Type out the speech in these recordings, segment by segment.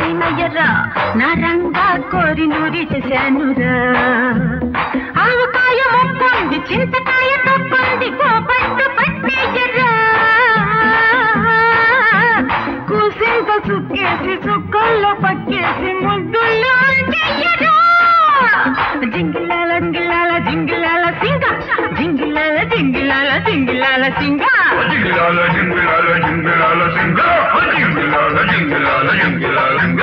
పైనయ్యరా నా రంగా కోరి నూరి చేశానురా ఆవకాయ మొక్కంది చింతకాయ తప్పంది కోపట్టు పట్టేయరా కూసింత సుక్కేసి సుక్కల్లో పక్కేసి ముద్దుల్లో అంటేయరా జింగిలాల జింగిలాల జింగిలాల సింగ జింగిలాల జింగిలాల జింగిలాల సింగ జింగిలాల జింగిలాల జింగిలాల సింగ జింగిలాల జింగిలాల జింగిలాల సింగ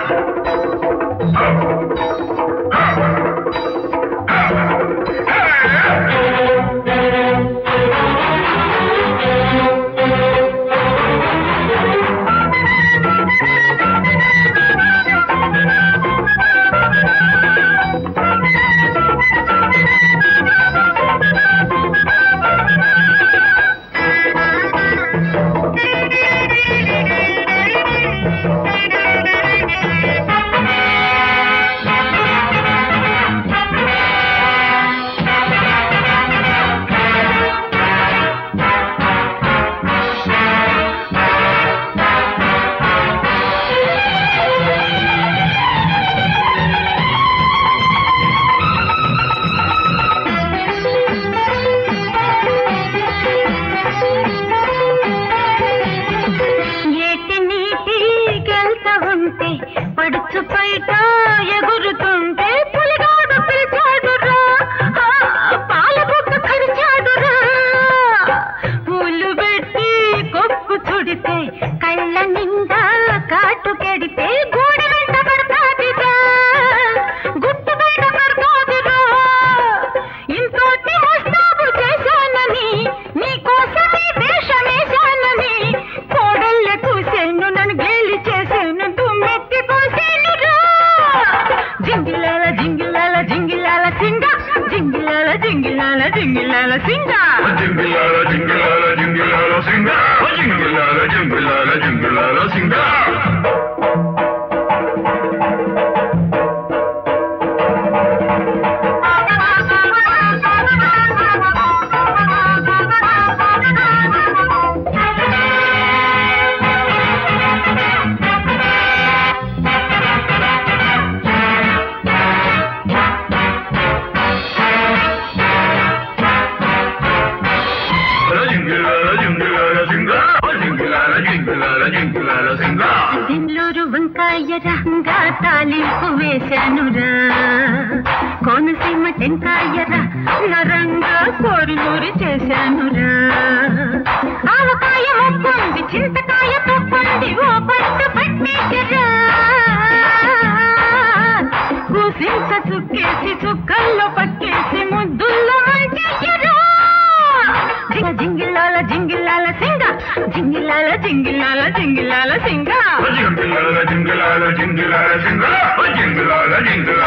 ఏటి నీటికెళ్తా ఉంటే పడుచు బయట ఎగురుతుంటే పులిగాడు పిలిచాడురా ఆ, పాల బుక్క కరిచాడురా పూలు పెట్టి కొప్పు చుడితే కళ్ళ నిండా కాటు కెడితే గూడ వెంట పడతాదిరా గుట్టు బయట పడతాదిరా ఇంతోటి మస్తాబు చేశానని నీకోసమే వేషమేశానని కోడళ్ళ కూసేను నన్ను గేలి చేసేను దుమ్మెత్తి పోసేను రా జింగిలాల జింగిలాల జింగిలాల సింగ జింగిలాల జింగిలాల జింగిలాల సింగ జింగిలాల జింగిలాల జింగిలాల సింగ జింగిలాల జింగిలాల జింగిలాల సింగ జింగిలాల జింగిలాల సింగ జింగిలాల జింగిలాల జింగిలాల సింగ బెంగళూరు వంకాయ రంగా తాలింపు వేశానురా కోనసీమ టెంకాయరా నరంగా కోరునూరి చేశానురా ఆవకాయ మొక్కుంది చింతకాయ తొక్కుంది ఓ పట్టు పట్టేసరా కూసింత చుక్కేసి చుక్కల్లో పక్కేసి ముద్దుల్లో మంచెయ్యరా జింగిలాల జింగిలాల సింగ జింగిలాల జింగిలాల జింగిలాల సింగ జింగిలాల జింగిలాల జింగిలాల సింగ జింగిలాల జింగిలాల